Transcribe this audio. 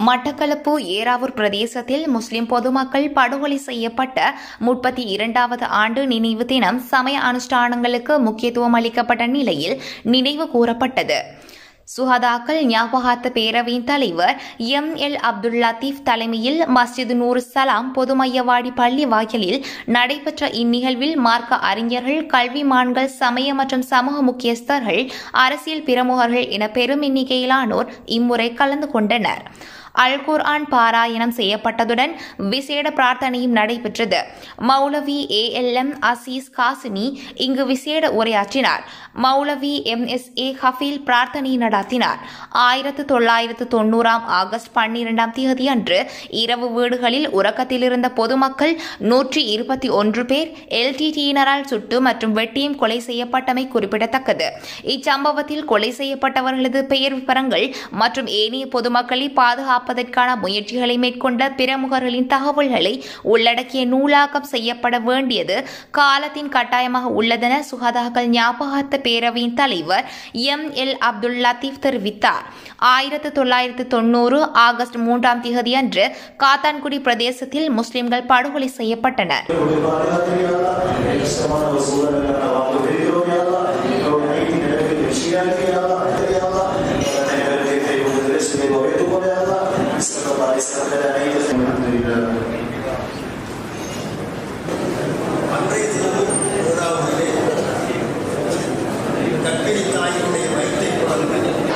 மட்டக்களப்பு ஏராவூர் பிரதேசத்தில் முஸ்லிம் பொதுமக்கள் படுகொலை செய்யப்பட்ட முப்பத்தி இரண்டாவது ஆண்டு நினைவு தினம் சமய அனுஷ்டானங்களுக்கு முக்கியத்துவம் அளிக்கப்பட்ட நிலையில் நினைவு கூறப்பட்டது சுஹதாக்கள் ஞாபகார்த்த பேரவையின் தலைவர் எம் எல் அப்துல் லத்தீப் தலைமையில் மஸ்ஜித் நூர் சலாம் பொதுமையவாடி பள்ளி வாயிலில் நடைபெற்ற இந்நிகழ்வில் மார்க்க அறிஞர்கள் கல்விமான்கள் சமய மற்றும் சமூக முக்கியஸ்தர்கள் அரசியல் பிரமுகர்கள் என பெரும் எண்ணிக்கையிலானோர் இம்முறை கலந்து கொண்டனர் அல் குர்ஆன் பாராயணம் செய்யப்பட்டதுடன் விசேட பிரார்த்தனையும் நடைபெற்றது மௌலவி A L M Azeez Kasini இங்கு விசேட உரையாற்றினார் மௌலவி எம் எஸ் ஏ ஹஃபீல் பிரார்த்தனை நடத்தினார் ஆயிரத்து தொள்ளாயிரத்து தொண்ணூறாம் ஆகஸ்ட் பன்னிரெண்டாம் தேதி அன்று இரவு வீடுகளில் உறக்கத்தில் இருந்த பொதுமக்கள் நூற்றி இருபத்தி ஒன்று பேர் எல்டிடியினரால் சுட்டு மற்றும் வெட்டியும் கொலை செய்யப்பட்டமை குறிப்பிடத்தக்கது இச்சம்பவத்தில் கொலை செய்யப்பட்டவர்களது பெயர் விவரங்கள் மற்றும் ஏனைய பொதுமக்களை பாதுகாப்பதற்கான முயற்சிகளை மேற்கொண்ட பிரமுகர்களின் தகவல்களை உள்ளடக்கிய நூலாக்கம் செய்யப்பட வேண்டியது காலத்தின் கட்டாயமாக உள்ளதென சுகாதார ஞாபகார்த்த பேரவையின் தலைவர் எம் எல் அப்துல் லத்தீப் தெரிவித்தார் ஆயிரத்து தொள்ளாயிரத்து தொண்ணூறு ஆகஸ்ட் மூன்றாம் தேதி அன்று காத்தான்குடி பிரதேசத்தில் முஸ்லிம்கள் படுகொலை செய்யப்பட்டனர் அன்றைய தினமும் ஏழாவதிலே கற்பிணி தாயினுடைய வயிற்றை குழந்தை